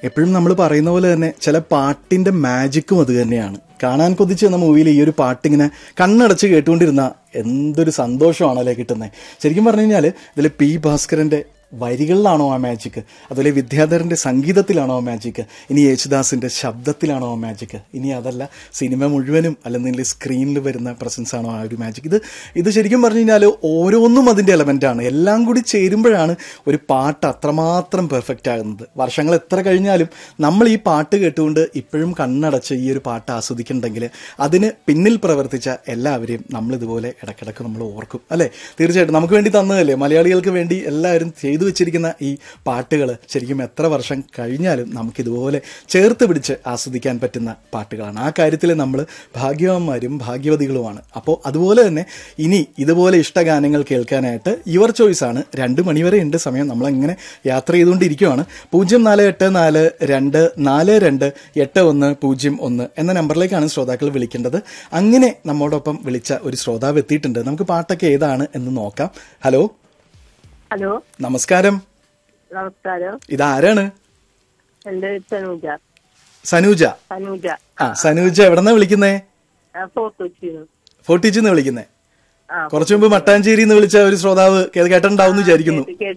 എപ്പോഴും നമ്മൾ പറയുന്ന പോലെ തന്നെ ചില പാട്ടിന്റെ മാജിക്കും അത് തന്നെയാണ് കാണാൻ കൊതിച്ച് എന്ന മൂവിയിൽ ഈ ഒരു പാട്ടിങ്ങനെ കണ്ണടച്ച് കേട്ടുകൊണ്ടിരുന്ന എന്തൊരു സന്തോഷമാണല്ലേ കിട്ടുന്നത് ശരിക്കും പറഞ്ഞു കഴിഞ്ഞാൽ ഇതിൽ പി ഭാസ്കരന്റെ വരികളിലാണോ ആ മാജിക് അതുപോലെ വിദ്യാധരന്റെ സംഗീതത്തിലാണോ ആ മാജിക് ഇനി യേശുദാസിന്റെ ശബ്ദത്തിലാണോ ആ മാജിക് ഇനി അതല്ല സിനിമ മുഴുവനും അല്ലെങ്കിൽ സ്ക്രീനിൽ വരുന്ന പ്രസൻസ് ആണോ ആ ഒരു മാജിക് ഇത് ഇത് ശരിക്കും പറഞ്ഞു കഴിഞ്ഞാൽ ഓരോന്നും അതിന്റെ എലമെന്റ് ആണ് എല്ലാം കൂടി ചേരുമ്പോഴാണ് ഒരു പാട്ട് അത്രമാത്രം പെർഫെക്റ്റ് ആകുന്നത് വർഷങ്ങൾ എത്ര കഴിഞ്ഞാലും നമ്മൾ ഈ പാട്ട് കേട്ടുകൊണ്ട് ഇപ്പോഴും കണ്ണടച്ച് ഈ ഒരു പാട്ട് ആസ്വദിക്കുന്നുണ്ടെങ്കിൽ അതിന് പിന്നിൽ പ്രവർത്തിച്ച എല്ലാവരെയും നമ്മൾ ഇതുപോലെ ഇടയ്ക്കിടയ്ക്ക് നമ്മൾ ഓർക്കും അല്ലേ തീർച്ചയായിട്ടും നമുക്ക് വേണ്ടി തന്നതല്ലേ മലയാളികൾക്ക് വേണ്ടി എല്ലാവരും ചെയ്തു വെച്ചിരിക്കുന്ന ഈ പാട്ടുകൾ ശരിക്കും എത്ര വർഷം കഴിഞ്ഞാലും നമുക്കിതുപോലെ ചേർത്ത് പിടിച്ച് ആസ്വദിക്കാൻ പറ്റുന്ന പാട്ടുകളാണ് ആ കാര്യത്തിൽ നമ്മൾ ഭാഗ്യവാന്മാരും ഭാഗ്യവതികളുമാണ് അപ്പോൾ അതുപോലെ തന്നെ ഇനി ഇതുപോലെ ഇഷ്ടഗാനങ്ങൾ കേൾക്കാനായിട്ട് യുവർ ചോയ്സ് ആണ് രണ്ട് മണിവരെ ഉണ്ട് സമയം നമ്മളങ്ങനെ യാത്ര ചെയ്തുകൊണ്ടിരിക്കുകയാണ് പൂജ്യം നാല് എട്ട് നാല് രണ്ട് നാല് രണ്ട് എട്ട് ഒന്ന് പൂജ്യം ഒന്ന് എന്ന നമ്പറിലേക്കാണ് ശ്രോതാക്കൾ വിളിക്കേണ്ടത് അങ്ങനെ നമ്മോടൊപ്പം വിളിച്ച ഒരു ശ്രോതാവ് എത്തിയിട്ടുണ്ട് നമുക്ക് പാട്ടൊക്കെ ഏതാണ് എന്ന് നോക്കാം ഹലോ ഹലോ നമസ്കാരം നമസ്കാരം ഇതാരാണ് എന്റെ തനൂജ സനൂജ തനൂജ ആ സനൂജ എവിടെന്നാ വിളിക്കുന്നേ ഫോർട്ട് കൊച്ചിന്ന് ഫോർട്ടിച്ചിന്ന് വിളിക്കുന്നേ ആ കുറച്ചു മുമ്പ് മട്ടാഞ്ചേരിന്ന് വിളിച്ച ഒരു ശ്രോതാവ് കേട്ടിട്ടുണ്ടാവും എന്ന് വിചാരിക്കുന്നു കേട്ട്